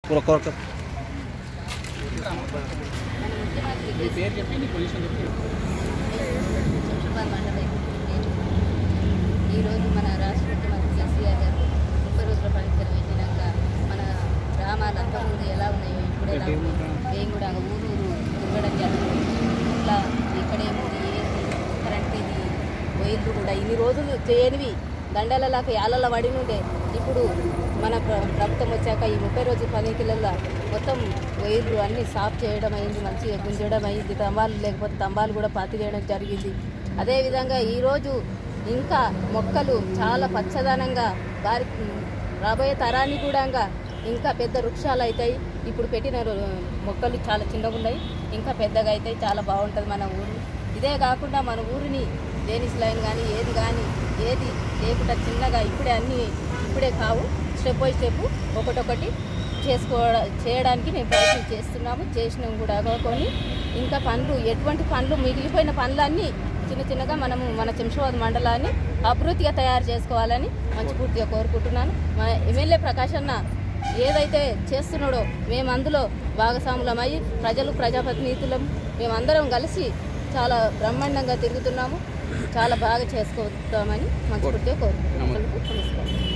కొరక మీ పేరు చెప్పి నీ పొజిషన్ చెప్పి శంషాబాద్ మండలం నేను ఈరోజు మన రాష్ట్ర ముఖ్యమంత్రి కేసీఆర్ గారు ముప్పై రోజుల పరీక్ష నిర్వహించినాక మన గ్రామాలు అంతకుముందు ఎలా ఉన్నాయో ఇప్పుడు ఎలా ఉన్నాయి మేము కూడా ఊరు ఊరు తిరగడం జరుగుతుంది ఇట్లా ఇక్కడేముంది ఏంది కరెంట్ ఇది వైర్లు కూడా ఇన్ని రోజులు చేయనివి దండలలాక యాలల పడి నుండే ఇప్పుడు మన ప్ర- ప్రభుత్వం వచ్చాక ఈ ముప్పై రోజుల పనికిలల్లో మొత్తం వైర్లు అన్నీ సాఫ్ చేయడం అయింది మంచిగా గుంజడం అయింది స్తంభాలు లేకపోతే స్తంభాలు కూడా పాతి వేయడం జరిగింది అదేవిధంగా ఈరోజు ఇంకా మొక్కలు చాలా పచ్చదనంగా వారి రాబోయే తరానికి కూడా ఇంకా పెద్ద వృక్షాలు అవుతాయి ఇప్పుడు పెట్టిన రు- మొక్కలు చాలా చిన్నగా ఉన్నాయి ఇంకా పెద్దగా అవుతాయి చాలా బాగుంటుంది మన ఊరు ఇదే కాకుండా మన ఊరిని డేనిస్ లైన్ కానీ ఏది కానీ ఏది లేకుండా చిన్నగా ఇప్పుడే అన్నీ ఇప్పుడే కావు స్టెప్ బై స్టెప్ ఒకటొకటి చేసుకోవడం చేయడానికి మేము ప్రయత్నం చేస్తున్నాము చేసినాం కూడా కొన్ని ఇంకా పనులు ఎటువంటి పనులు మిగిలిపోయిన పనులన్నీ చిన్న చిన్నగా మనము మన శంషాబాద్ మండలాన్ని అభివృద్ధిగా తయారు చేసుకోవాలని మనస్ఫూర్తిగా కోరుకుంటున్నాను మా ఎమ్మెల్యే ప్రకాష్ అన్న ఏదైతే చేస్తున్నాడో మేము అందులో భాగస్వాములమై ప్రజలు ప్రజాప్రతినిధులం మేమందరం కలిసి చాలా బ్రహ్మాండంగా తిరుగుతున్నాము చాలా బాగా చేసుకుంటామని మనస్ఫూర్తిగా కోరుకుంటున్నాను నమస్కారం